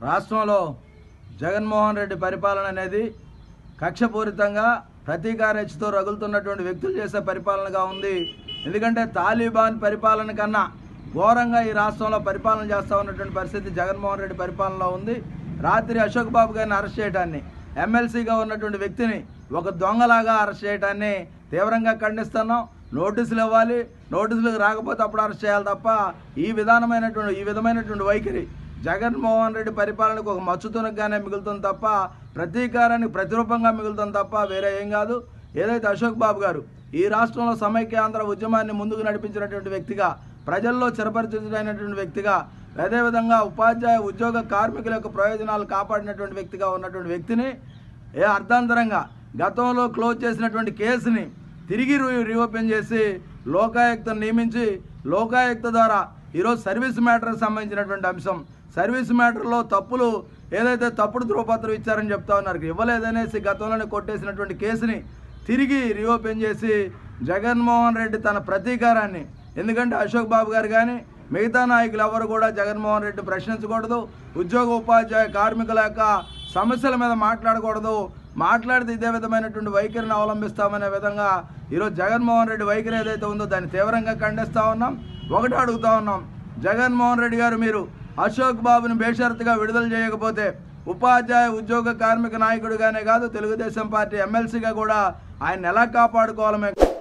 రాష్ట్రంలో జగన్మోహన్ రెడ్డి పరిపాలన అనేది కక్షపూరితంగా ప్రతీకారేచ్ఛతో రగులుతున్నటువంటి వ్యక్తులు చేసే పరిపాలనగా ఉంది ఎందుకంటే తాలిబాన్ పరిపాలన కన్నా ఘోరంగా ఈ రాష్ట్రంలో పరిపాలన చేస్తూ ఉన్నటువంటి పరిస్థితి జగన్మోహన్ రెడ్డి పరిపాలనలో ఉంది రాత్రి అశోక్ బాబు గారిని అరెస్ట్ చేయడాన్ని ఎమ్మెల్సీగా ఉన్నటువంటి వ్యక్తిని ఒక దొంగలాగా అరెస్ట్ చేయడాన్ని తీవ్రంగా ఖండిస్తున్నాం నోటీసులు ఇవ్వాలి నోటీసులకు రాకపోతే అప్పుడు అరెస్ట్ చేయాలి తప్ప ఈ విధానమైనటువంటి ఈ విధమైనటువంటి వైఖరి జగన్మోహన్ రెడ్డి పరిపాలనకు ఒక మచ్చుతునగానే మిగులుతుంది తప్ప ప్రతీకారానికి ప్రతిరూపంగా మిగులుతుంది తప్ప వేరే ఏం కాదు ఏదైతే అశోక్ బాబు గారు ఈ రాష్ట్రంలో సమైక్యాంధ్ర ఉద్యమాన్ని ముందుకు నడిపించినటువంటి వ్యక్తిగా ప్రజల్లో చిరపరిచితుడైనటువంటి వ్యక్తిగా అదేవిధంగా ఉపాధ్యాయ ఉద్యోగ కార్మికుల యొక్క ప్రయోజనాలు కాపాడినటువంటి వ్యక్తిగా ఉన్నటువంటి వ్యక్తిని ఏ అర్థాంతరంగా గతంలో క్లోజ్ చేసినటువంటి కేసుని తిరిగి రీ- రీఓపెన్ చేసి లోకాయుక్తను నియమించి లోకాయుక్త ద్వారా ఈరోజు సర్వీస్ మ్యాటర్కి సంబంధించినటువంటి అంశం సర్వీస్ మ్యాటర్లో తప్పులు ఏదైతే తప్పుడు ధృవపత్రం ఇచ్చారని చెప్తా ఉన్నారు ఇవ్వలేదనేసి గతంలోనే కొట్టేసినటువంటి కేసుని తిరిగి రీఓపెన్ చేసి జగన్మోహన్ రెడ్డి తన ప్రతీకారాన్ని ఎందుకంటే అశోక్ బాబు గారు కానీ మిగతా నాయకులు ఎవరు కూడా జగన్మోహన్ రెడ్డి ప్రశ్నించకూడదు ఉద్యోగ ఉపాధ్యాయ కార్మికుల యొక్క సమస్యల మీద మాట్లాడకూడదు మాట్లాడితే ఇదే విధమైనటువంటి వైఖరిని అవలంబిస్తామనే విధంగా ఈరోజు జగన్మోహన్ రెడ్డి వైఖరి ఏదైతే ఉందో దాన్ని తీవ్రంగా ఖండిస్తూ ఉన్నాం ఒకటి అడుగుతా ఉన్నాం జగన్మోహన్ రెడ్డి గారు మీరు అశోక్ బాబుని బేషరతుగా విడుదల చేయకపోతే ఉపాధ్యాయ ఉద్యోగ కార్మిక నాయకుడిగానే కాదు తెలుగుదేశం పార్టీ ఎమ్మెల్సీగా కూడా ఆయన ఎలా కాపాడుకోవాలమే